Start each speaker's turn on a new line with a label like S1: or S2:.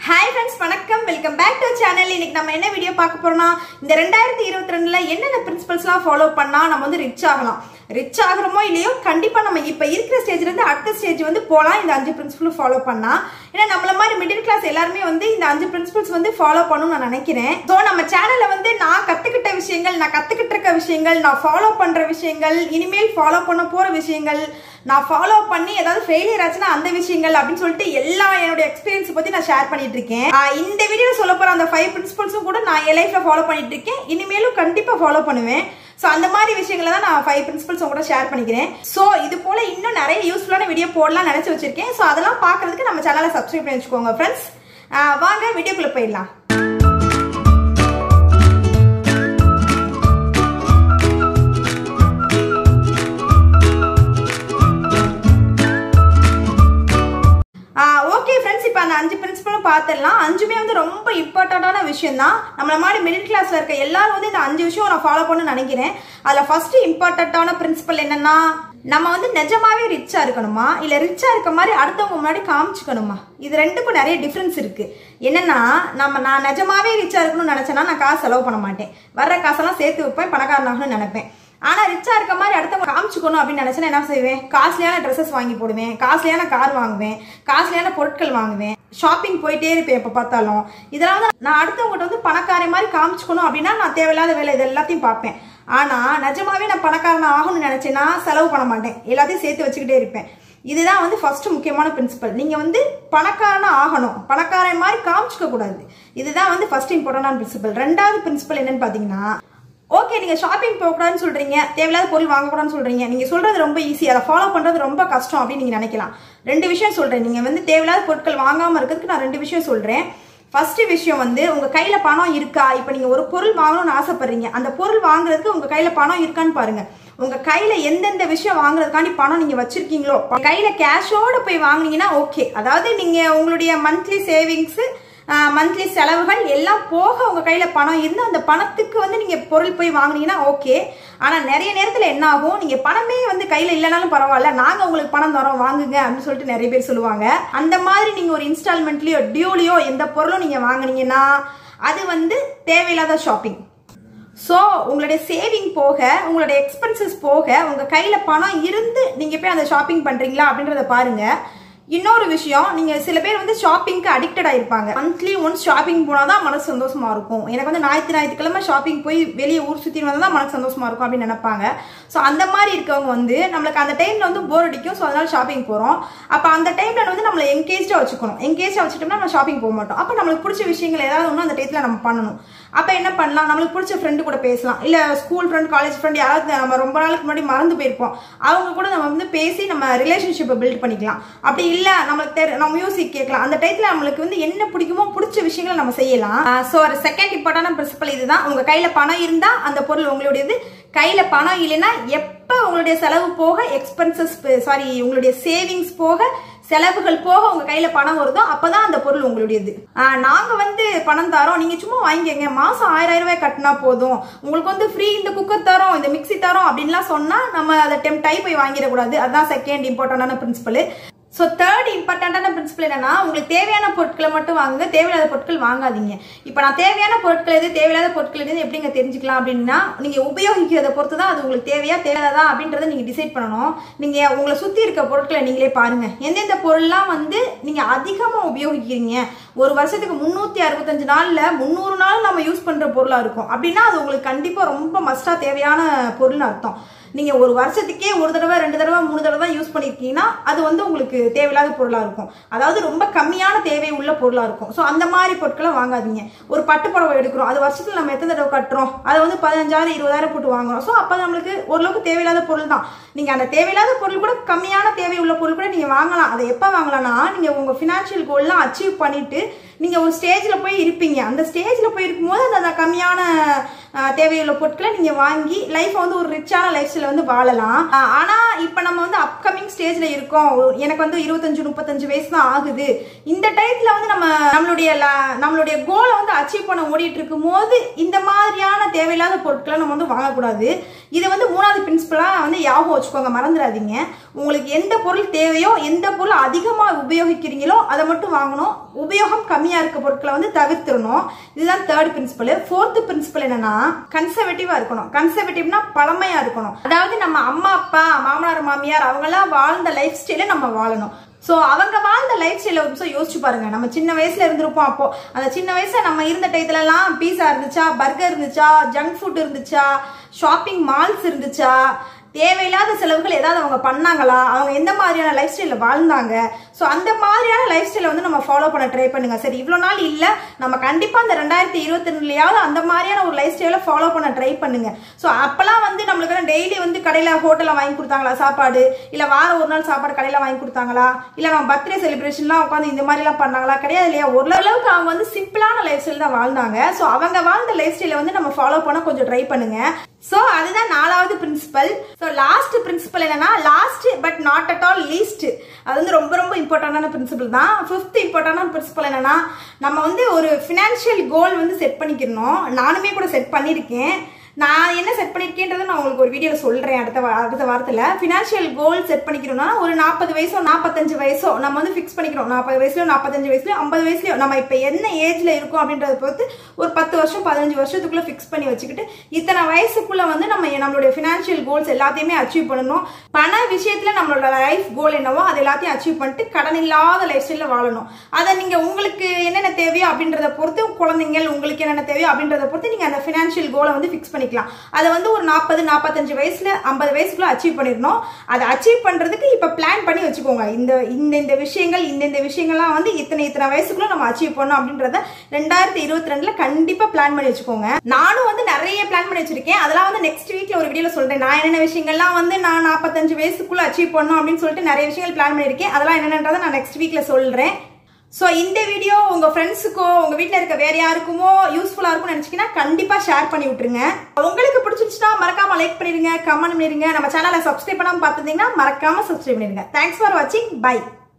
S1: hi friends வணக்கம் welcome back to channel இன்னைக்கு நம்ம என்ன வீடியோ பார்க்க போறோம்னா இந்த ரெண்டாயிரத்தி இருபத்தி ரெண்டுல என்னென்ன பிரின்சிபல்ஸ்லாம் ஃபாலோ பண்ணா நம்ம வந்து ரிச் ஆகலாம் ரிச் ஆகிறோமோ இல்லையோ கண்டிப்பா நம்ம இப்ப இருக்கிற ஸ்டேஜ்ல இருந்து அடுத்த ஸ்டேஜ் வந்து போலாம் இந்த அஞ்சு பிரின்சிபல் ஃபாலோ பண்ணா ஏன்னா நம்மள மாதிரி மிடில் கிளாஸ் எல்லாருமே வந்து இந்த அஞ்சு பிரின்சிபல்ஸ் வந்து ஃபாலோ பண்ணணும்னு நான் நினைக்கிறேன் ஸோ நம்ம சேனல்ல வந்து நான் கத்துக்கிட்ட விஷயங்கள் நான் கத்துக்கிட்டு இருக்க விஷயங்கள் நான் ஃபாலோ பண்ற விஷயங்கள் இனிமேல் ஃபாலோ பண்ண போற விஷயங்கள் நான் ஃபாலோ பண்ணி ஏதாவது ஃபெயிலியர் ஆச்சுன்னா அந்த விஷயங்கள் அப்படின்னு சொல்லிட்டு எல்லா என்னோட எக்ஸ்பீரியன்ஸ் பத்தி நான் ஷேர் பண்ணிட்டு இருக்கேன் ஆஹ் இந்த வீடியோல சொல்ல போற அந்த ஃபைவ் பிரின்சிபல்ஸும் கூட நான் என் லைஃப்ல ஃபாலோ பண்ணிட்டு இருக்கேன் இனிமேலும் கண்டிப்பா ஃபாலோ பண்ணுவேன் ஸோ அந்த மாதிரி விஷயங்களை தான் நான் ஃபைவ் பிரின்சிபல்ஸ் கூட ஷேர் பண்ணிக்கிறேன் ஸோ இது போல இன்னும் நிறைய யூஸ்ஃபுல்லான வீடியோ போடலாம் நினைச்சு வச்சிருக்கேன் ஸோ அதெல்லாம் பார்க்கறதுக்கு நம்ம சேனலை சப்ஸ்கிரைப் பண்ணி வச்சுக்கோங்க ஃப்ரெண்ட்ஸ் வாங்க வீடியோக்குள்ள போயிடலாம் ஓகே ஃப்ரெண்ட்ஸ் இப்போ அந்த அஞ்சு பிரின்சிபலும் பார்த்துடலாம் அஞ்சுமே வந்து ரொம்ப இம்பார்ட்டண்ட்டான விஷயம் தான் நம்மள மாதிரி மிடில் கிளாஸ்ல இருக்க எல்லாரும் வந்து இந்த அஞ்சு விஷயம் நான் ஃபாலோ பண்ண நினைக்கிறேன் அதில் ஃபர்ஸ்ட் இம்பார்ட்டண்ட்டான பிரின்சிபல் என்னன்னா நம்ம வந்து நிஜமாவே ரிச்சா இருக்கணுமா இல்ல ரிச்சா இருக்க மாதிரி அடுத்தவங்க முன்னாடி காமிச்சுக்கணுமா இது ரெண்டுக்கும் நிறைய டிஃபரன்ஸ் இருக்கு என்னன்னா நம்ம நான் நிஜமாவே ரிச்சா இருக்கணும்னு நினைச்சேன்னா நான் காசு செலவு பண்ண மாட்டேன் வர்ற காசெல்லாம் சேர்த்து வைப்பேன் பணக்காரனாகணும்னு நினைப்பேன் ஆனா ரிச்சா இருக்க மாதிரி அடுத்தவங்க காமிச்சுக்கணும் அப்படின்னு நினைச்சா என்ன செய்வேன் காஸ்ட்லியான ட்ரெஸ்ஸஸ் வாங்கி போடுவேன் காஸ்ட்லியான கார் வாங்குவேன் காஸ்ட்லியான பொருட்கள் வாங்குவேன் ஷாப்பிங் போயிட்டே இருப்பேன் எப்ப பார்த்தாலும் இதெல்லாம் வந்து நான் அடுத்தவங்ககிட்ட வந்து பணக்கார மாதிரி காமிச்சுக்கணும் அப்படின்னா நான் தேவையில்லாத வேலை இது எல்லாத்தையும் பார்ப்பேன் ஆனா நிஜமாவே நான் பணக்காரன் ஆகணும்னு நினைச்சேன்னா செலவு பண்ண மாட்டேன் எல்லாத்தையும் சேர்த்து வச்சுக்கிட்டே இருப்பேன் இதுதான் வந்து ஃபர்ஸ்ட் முக்கியமான பிரின்சிபல் நீங்க வந்து பணக்காரனா ஆகணும் பணக்காரன் மாதிரி காமிச்சுக்க கூடாது இதுதான் வந்து ஃபர்ஸ்ட் இம்பார்ட்டன்டான பிரின்சிபல் ரெண்டாவது பிரின்சிபல் என்னன்னு பாத்தீங்கன்னா ஓகே நீங்க ஷாப்பிங் போகக்கூடாதுன்னு சொல்றீங்க தேவையில்லாத பொருள் வாங்கக்கூடாதுன்னு சொல்றீங்க நீங்க சொல்றது ரொம்ப ஈஸி அதை ஃபாலோ பண்றது ரொம்ப கஷ்டம் அப்படின்னு நீங்க நினைக்கலாம் ரெண்டு விஷயம் சொல்றேன் நீங்க வந்து தேவையில்லாத பொருட்கள் வாங்காம இருக்கிறதுக்கு நான் ரெண்டு விஷயம் சொல்றேன் ஃபர்ஸ்ட் விஷயம் வந்து உங்க கையில பணம் இருக்கா இப்போ நீங்க ஒரு பொருள் வாங்கணும்னு ஆசைப்படுறீங்க அந்த பொருள் வாங்குறதுக்கு உங்க கையில பணம் இருக்கான்னு பாருங்க உங்க கையில எந்தெந்த விஷயம் வாங்குறதுக்காண்டி பணம் நீங்க வச்சிருக்கீங்களோ கையில கேஷோட போய் வாங்குனீங்கன்னா ஓகே அதாவது நீங்க உங்களுடைய மந்த்லி சேவிங்ஸ் மந்த்லி செலவுகள் எல்லாம் போக உங்க கையில பணம் இருந்து அந்த பணத்துக்கு வந்து நீங்க பொருள் போய் வாங்குனீங்கன்னா ஓகே ஆனா நிறைய நேரத்துல என்ன ஆகும் நீங்க பணமே வந்து கையில இல்லைனாலும் பரவாயில்ல நாங்க உங்களுக்கு பணம் தரோம் வாங்குங்க அப்படின்னு சொல்லிட்டு நிறைய பேர் சொல்லுவாங்க அந்த மாதிரி நீங்க ஒரு இன்ஸ்டால்மெண்ட்லயோ டியூலயோ எந்த பொருளும் நீங்க வாங்குனீங்கன்னா அது வந்து தேவையில்லாத ஷாப்பிங் ஸோ உங்களுடைய சேவிங் போக உங்களுடைய எக்ஸ்பென்சஸ் போக உங்க கையில பணம் இருந்து நீங்க போய் அந்த ஷாப்பிங் பண்றீங்களா அப்படின்றத பாருங்க இன்னொரு விஷயம் நீங்க சில பேர் வந்து ஷாப்பிங்க்கு அடிக்டட் ஆயிருப்பாங்க மந்த்லி ஒன்ஸ் ஷாப்பிங் போனாதான் மனசு சந்தோஷமா இருக்கும் எனக்கு வந்து ஞாயிற்று ஞாயிற்றுக்கிழமை ஷாப்பிங் போய் வெளியே ஊர் சுத்தி வந்தா தான் மனசு சந்தோஷமா இருக்கும் அப்படின்னு நினைப்பாங்க ஸோ அந்த மாதிரி இருக்கவங்க வந்து நம்மளுக்கு அந்த டைம்ல வந்து போர் அடிக்கும் ஸோ அதனால ஷாப்பிங் போறோம் அப்ப அந்த டைம்ல வந்து நம்மளை என்கேஜா வச்சுக்கணும் என்கேஜா வச்சுட்டோம்னா நம்ம ஷாப்பிங் போக மாட்டோம் அப்ப நம்மளுக்கு பிடிச்ச விஷயங்கள் ஏதாவது ஒன்று அந்த டைத்துல நம்ம பண்ணணும் அப்ப என்ன பண்ணலாம் நம்மளுக்கு பிடிச்ச ஃப்ரெண்டு கூட பேசலாம் இல்ல ஸ்கூல் ஃப்ரெண்ட் காலேஜ் ஃப்ரெண்ட் யாராவது நம்ம ரொம்ப நாளுக்கு முன்னாடி மறந்து போயிருப்போம் அவங்க கூட நம்ம வந்து பேசி நம்ம ரிலேஷன்ஷிப்பை பில்ட் பண்ணிக்கலாம் அப்படி இல்ல நம்மளுக்கு தெரி நம்ம மியூசிக் கேட்கலாம் அந்த டைத்துல நம்மளுக்கு வந்து என்ன பிடிக்குமோ பிடிச்ச விஷயங்களை நம்ம செய்யலாம் ஸோ ஒரு செகண்ட் இம்பார்ட்டான பிரின்சிபல் இதுதான் உங்க கையில பணம் இருந்தா அந்த பொருள் உங்களுடையது கையில பணம் இல்லைன்னா எப்ப உங்களுடைய செலவு போக எக்ஸ்பென்சஸ் சாரி உங்களுடைய சேவிங்ஸ் போக செலவுகள் போக உங்க கையில பணம் வருதோ அப்பதான் அந்த பொருள் உங்களுடையது நாங்க வந்து பணம் தரோம் நீங்க சும்மா வாங்கிக்கங்க மாசம் ஆயிரம் ஆயிரம் ரூபாய் கட்டினா போதும் உங்களுக்கு வந்து ஃப்ரீ இந்த குக்கர் தரோம் இந்த மிக்சி தரோம் அப்படின்லாம் சொன்னா நம்ம அதை டெம்ட் ஆகி போய் வாங்கிடக்கூடாது அதுதான் செகண்ட் இம்பார்ட்டன்டான பிரின்சிபல் ஸோ தேர்ட் இம்பார்ட்டண்ட்டான பிரின்சிபல் என்னன்னா உங்களுக்கு தேவையான பொருட்களை மட்டும் வாங்குங்க தேவையில்லாத பொருட்கள் வாங்காதீங்க இப்போ நான் தேவையான பொருட்கள் எது தேவையில்லாத பொருட்கள் எது எப்படிங்க தெரிஞ்சுக்கலாம் அப்படின்னா நீங்க உபயோகிக்கிறத பொறுத்து தான் அது உங்களுக்கு தேவையா தேவையாதா அப்படின்றத நீங்க டிசைட் பண்ணணும் நீங்க உங்களை சுத்தி இருக்க பொருட்களை நீங்களே பாருங்க எந்தெந்த பொருள்லாம் வந்து நீங்க அதிகமா உபயோகிக்கிறீங்க ஒரு வருஷத்துக்கு முன்னூத்தி அறுபத்தஞ்சு நாள்ல முந்நூறு நாள் நம்ம யூஸ் பண்ற பொருளா இருக்கும் அப்படின்னா அது உங்களுக்கு கண்டிப்பா ரொம்ப மஸ்டா தேவையான பொருள்னு அர்த்தம் நீங்க ஒரு வருஷத்துக்கே ஒரு தடவை ரெண்டு தடவை மூணு தடவை யூஸ் பண்ணிருக்கீங்கன்னா அது வந்து உங்களுக்கு தேவையில்லாத பொருளா இருக்கும் அதாவது ரொம்ப கம்மியான தேவை உள்ள பொருளா இருக்கும் ஸோ அந்த மாதிரி பொருட்களை வாங்காதீங்க ஒரு பட்டு புடவை எடுக்கிறோம் அது வருஷத்துல நம்ம எத்தனை தடவை கட்டுறோம் அதை வந்து பதினஞ்சாயிரம் இருபதாயிரம் போட்டு வாங்குறோம் ஸோ அப்போ நம்மளுக்கு ஓரளவுக்கு தேவையில்லாத பொருள் தான் நீங்க அந்த தேவையில்லாத பொருள் கூட கம்மியான தேவை உள்ள பொருள் கூட நீங்க வாங்கலாம் அதை எப்போ வாங்கலாம்னா நீங்க உங்க ஃபினான்ஷியல் கோல்லாம் அச்சீவ் பண்ணிட்டு நீங்க ஒரு ஸ்டேஜ்ல போய் இருப்பீங்க அந்த ஸ்டேஜ்ல போய் இருக்கும்போது அந்த கம்மியான தேவையுள்ள பொருட்களை நீங்க வாங்கி லைஃப் வந்து ஒரு ரிச்சான லைஃப் ஸ்டைல வந்து வாழலாம் ஆனா இப்ப நம்ம வந்து அப்கமிங் ஸ்டேஜ்ல இருக்கோம் எனக்கு வந்து இருபத்தஞ்சு முப்பத்தஞ்சு வயசு தான் ஆகுது இந்த டயத்துல வந்து நம்ம நம்மளுடைய ல- நம்மளுடைய கோலை வந்து அச்சீவ் பண்ண ஓடிட்டு இருக்கும் போது இந்த மாதிரியான தேவையில்லாத பொருட்களை நம்ம வந்து வாங்கக்கூடாது இது வந்து மூணாவது பிரின்சிபலா வந்து ஞாபகம் வச்சுக்கோங்க மறந்துடாதீங்க உங்களுக்கு எந்த பொருள் தேவையோ எந்த பொருள் அதிகமா உபயோகிக்கிறீங்களோ அதை மட்டும் வாங்கணும் உபயோகம் கம்மியா இருக்க பொருட்களை வந்து தவிர்த்திடணும் இதுதான் தேர்ட் பிரின்சிபல் ஃபோர்த் பிரின்சிபல் என்னன்னா கன்சர்வேட்டிவா இருக்கணும் கன்சர்வேட்டிவ்னா பழமையா இருக்கணும் அதாவது நம்ம அம்மா அப்பா மாமனார் மாமியார் அவங்கெல்லாம் வாழ்ந்த லைஃப் ஸ்டைல நம்ம வாழணும் ஸோ அவங்க வாழ்ந்த லைஃப் ஸ்டைல ஒரு நிமிஷம் யோசிச்சு பாருங்க நம்ம சின்ன வயசுல இருந்திருப்போம் அப்போ அந்த சின்ன வயசுல நம்ம இருந்த டயத்துல எல்லாம் பீஸா இருந்துச்சா பர்கர் இருந்துச்சா ஜங்க் ஃபுட் இருந்துச்சா ஷாப்பிங் மால்ஸ் இருந்துச்சா தேவையில்லாத செலவுகள் ஏதாவது அவங்க பண்ணாங்களா அவங்க எந்த மாதிரியான லைஃப் ஸ்டைல வாழ்ந்தாங்க ஸோ அந்த மாதிரியான லைஃப் ஸ்டைலை வந்து நம்ம ஃபாலோ பண்ண ட்ரை பண்ணுங்க சரி இவ்வளோ நாள் இல்லை நம்ம கண்டிப்பா இந்த ரெண்டாயிரத்தி இருபத்தி ரெண்டுலயாவது அந்த மாதிரியான ஒரு லைஃப் ஸ்டைலை ஃபாலோ பண்ண ட்ரை பண்ணுங்க ஸோ அப்பெல்லாம் வந்து நம்மளுக்கு டெய்லி வந்து கடையில் ஹோட்டலில் வாங்கி கொடுத்தாங்களா சாப்பாடு இல்லை வாரம் ஒரு நாள் சாப்பாடு கடையில் வாங்கி கொடுத்தாங்களா இல்லை நம்ம பர்த்டே செலிப்ரேஷன்லாம் உட்காந்து இந்த மாதிரிலாம் பண்ணாங்களா கிடையாது இல்லையா ஓரளவுக்கு அவங்க வந்து சிம்பிளான லைஃப் ஸ்டைல் தான் வாழ்ந்தாங்க ஸோ அவங்க வாழ்ந்த லைஃப் ஸ்டைலை வந்து நம்ம ஃபாலோ பண்ண கொஞ்சம் ட்ரை பண்ணுங்க ஸோ அதுதான் நாலாவது பிரின்சிபல் ஸோ லாஸ்ட் பிரின்சிபல் என்னன்னா last but not at all least அது வந்து ரொம்ப ரொம்ப இம்பார்ட்டண்டான பிரின்சிபல் தான் ஃபிஃப்த் இம்பார்ட்டண்டான பிரின்சிபல் என்னன்னா நம்ம வந்து ஒரு ஃபினான்ஷியல் கோல் வந்து செட் பண்ணிக்கிறணும் நானுமே கூட செட் பண்ணியிருக்கேன் நான் என்ன செட் பண்ணியிருக்கேன்றதை நான் உங்களுக்கு ஒரு வீடியோவில் சொல்கிறேன் அடுத்த வா- அடுத்த வாரத்தில் ஃபினான்ஷியல் கோல் செட் பண்ணிக்கிறோம்னா ஒரு நாற்பது வயசோ நாற்பத்தஞ்சு வயசோ நம்ம வந்து ஃபிக்ஸ் பண்ணிக்கிறோம் நாற்பது வயசுலயோ நாற்பத்தஞ்சு வயசுலயோ ஐம்பது வயசுலயோ நம்ம இப்போ என்ன ஏஜ்ல இருக்கோம் அப்படின்றத பொறுத்து ஒரு பத்து வருஷம் பதினஞ்சு வருஷத்துக்குள்ள ஃபிக்ஸ் பண்ணி வச்சுக்கிட்டு இத்தனை வயசுக்குள்ள வந்து நம்ம நம்மளுடைய ஃபினான்ஷியல் கோல்ஸ் எல்லாத்தையுமே அச்சீவ் பண்ணணும் பண விஷயத்துல நம்மளோட லைஃப் கோல் என்னவோ அது எல்லாத்தையும் அச்சீவ் பண்ணிட்டு கடன் இல்லாத லைஃப் ஸ்டைல வாழணும் அதை நீங்க உங்களுக்கு என்னென்ன தேவையோ அப்படின்றத பொறுத்து குழந்தைங்கள் உங்களுக்கு என்னென்ன தேவையோ அப்படின்றத பொறுத்து நீங்க அந்த ஃபினான்ஷியல் கோலை வந்து ஃபிக்ஸ் பண்ணிக்கலாம் அதை வந்து ஒரு நாற்பது நாற்பத்தஞ்சு வயசுல ஐம்பது வயசுக்குள்ள அச்சீவ் பண்ணிடணும் அதை அச்சீவ் பண்றதுக்கு இப்ப பிளான் பண்ணி வச்சுக்கோங்க இந்த இந்த இந்த விஷயங்கள் இந்த இந்த விஷயங்கள்லாம் வந்து இத்தனை இத்தனை வயசுக்குள்ள நம்ம அச்சீவ் பண்ணணும் அப்படின்றத ரெண்டாயிரத்தி இருபத்தி ரெண்டுல கண்டிப்பா பிளான் பண்ணி வச்சுக்கோங்க நானும் வந்து நிறைய பிளான் பண்ணி வச்சிருக்கேன் அதெல்லாம் வந்து நெக்ஸ்ட் வீக்ல ஒரு வீடியோல சொல்றேன் நான் என்னென்ன விஷயங்கள்லாம் வந்து நான் நாற்பத்தஞ்சு வயசுக்குள்ள அச்சீவ் பண்ணணும் அப்படின்னு சொல்லிட்டு நிறைய விஷயங்கள் பிளான் பண்ணியிருக்கேன் அதெல்லாம் என்னென்னன்றதை நான் நெக்ஸ்ட் வீக்ல சொல்றேன் ஸோ இந்த வீடியோ உங்க ஃப்ரெண்ட்ஸுக்கோ உங்க வீட்டில் இருக்க வேற யாருக்குமோ யூஸ்ஃபுல்லா இருக்கும்னு நினைச்சீங்கன்னா கண்டிப்பா ஷேர் பண்ணி விட்டுருங்க உங்களுக்கு பிடிச்சிருச்சுன்னா மறக்காம லைக் பண்ணிருங்க கமெண்ட் பண்ணிருங்க நம்ம சேனலை சப்ஸ்கிரைப் பண்ணாம பார்த்துருந்தீங்கன்னா மறக்காம சப்ஸ்கிரைப் பண்ணிருங்க தேங்க்ஸ் ஃபார் வாட்சிங் பை